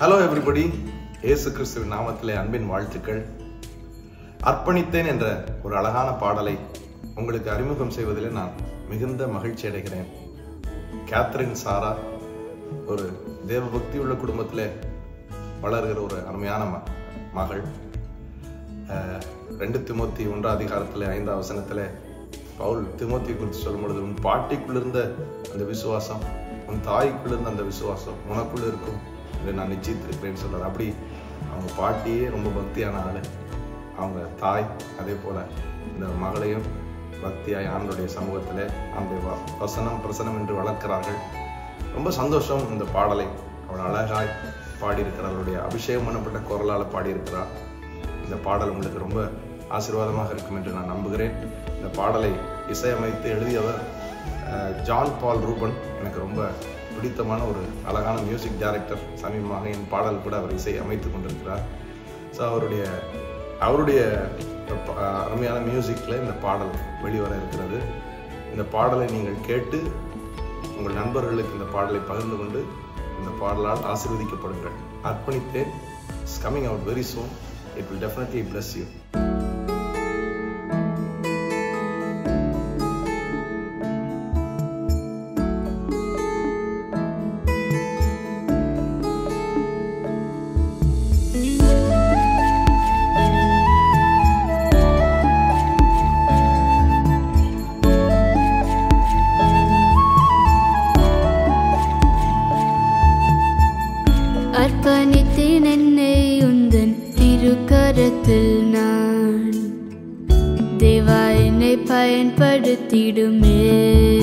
hello everybody இயேசு கிறிஸ்துவின் நாமத்திலே அன்பின் வாழ்த்துக்கள் அர்ப்பணித்தேன் என்ற ஒரு அழகான பாடலை உங்களுக்கு அறிமுகம் செய்வதில் நான் மிகுந்த மகிழ்ச்சி அடைகிறேன் கேத்ரின் சாரா ஒரு தேவபக்தி உள்ள குடும்பத்தில் வளர்கிற ஒரு அருமையான ம மகள் அஹ், ரெண்டு திமோத்தி ஒன்றாம் அதிகாரத்தில் ஐந்தாம் வசனத்தில் பவுல் திமோத்தி குறித்து சொல்லும் பொழுது உன் பாட்டிக்குள்ளிருந்த அந்த விசுவாசம் உன் தாய்க்குள்ளிருந்த அந்த விசுவாசம் உனக்குள்ள இருக்கும் என்று நான் நிச்சயித்திருக்கிறேன்னு சொல்றாரு அப்படி அவங்க பாட்டியே ரொம்ப பக்தியான ஆளு அவங்க தாய் அதே போல இந்த மகளையும் பக்தியாய் ஆண்டுடைய சமூகத்தில் அந்த வ- வசனம் பிரசனம் என்று வளர்க்கிறார்கள் ரொம்ப சந்தோஷம் இந்த பாடலை அவள் அழகாய் பாடியிருக்கிறார் அவளுடைய அபிஷேகம் பண்ணப்பட்ட குரலால் பாடியிருக்கிறார் இந்த பாடல் உங்களுக்கு ரொம்ப ஆசீர்வாதமாக இருக்கும் என்று நான் நம்புகிறேன் இந்த பாடலை இசையமைத்து எழுதியவர் அஹ், ஜான் பால் ரூபன் எனக்கு ரொம்ப பிடித்தமான ஒரு அழகான மியூசிக் டைரக்டர் சமீபமாக என் பாடல் கூட அவர் இசை அமைத்து கொண்டிருக்கிறார் ஸோ அவருடைய அவருடைய ப- அஹ், அருமையான மியூசிக்கில் இந்த பாடல் வெளிவர இருக்கிறது இந்த பாடலை நீங்கள் கேட்டு உங்கள் நண்பர்களுக்கு இந்த பாடலை பகிர்ந்து கொண்டு இந்த பாடலால் ஆசீர்வதிக்கப்படுங்கள் அர்ப்பணித்தேன் it's coming out very soon it will definitely bless you அர்ப்பணித்தேன் என்னை உந்தன் திருக்கரத்தில் நான் தேவா என்னை பயன்படுத்திடுமே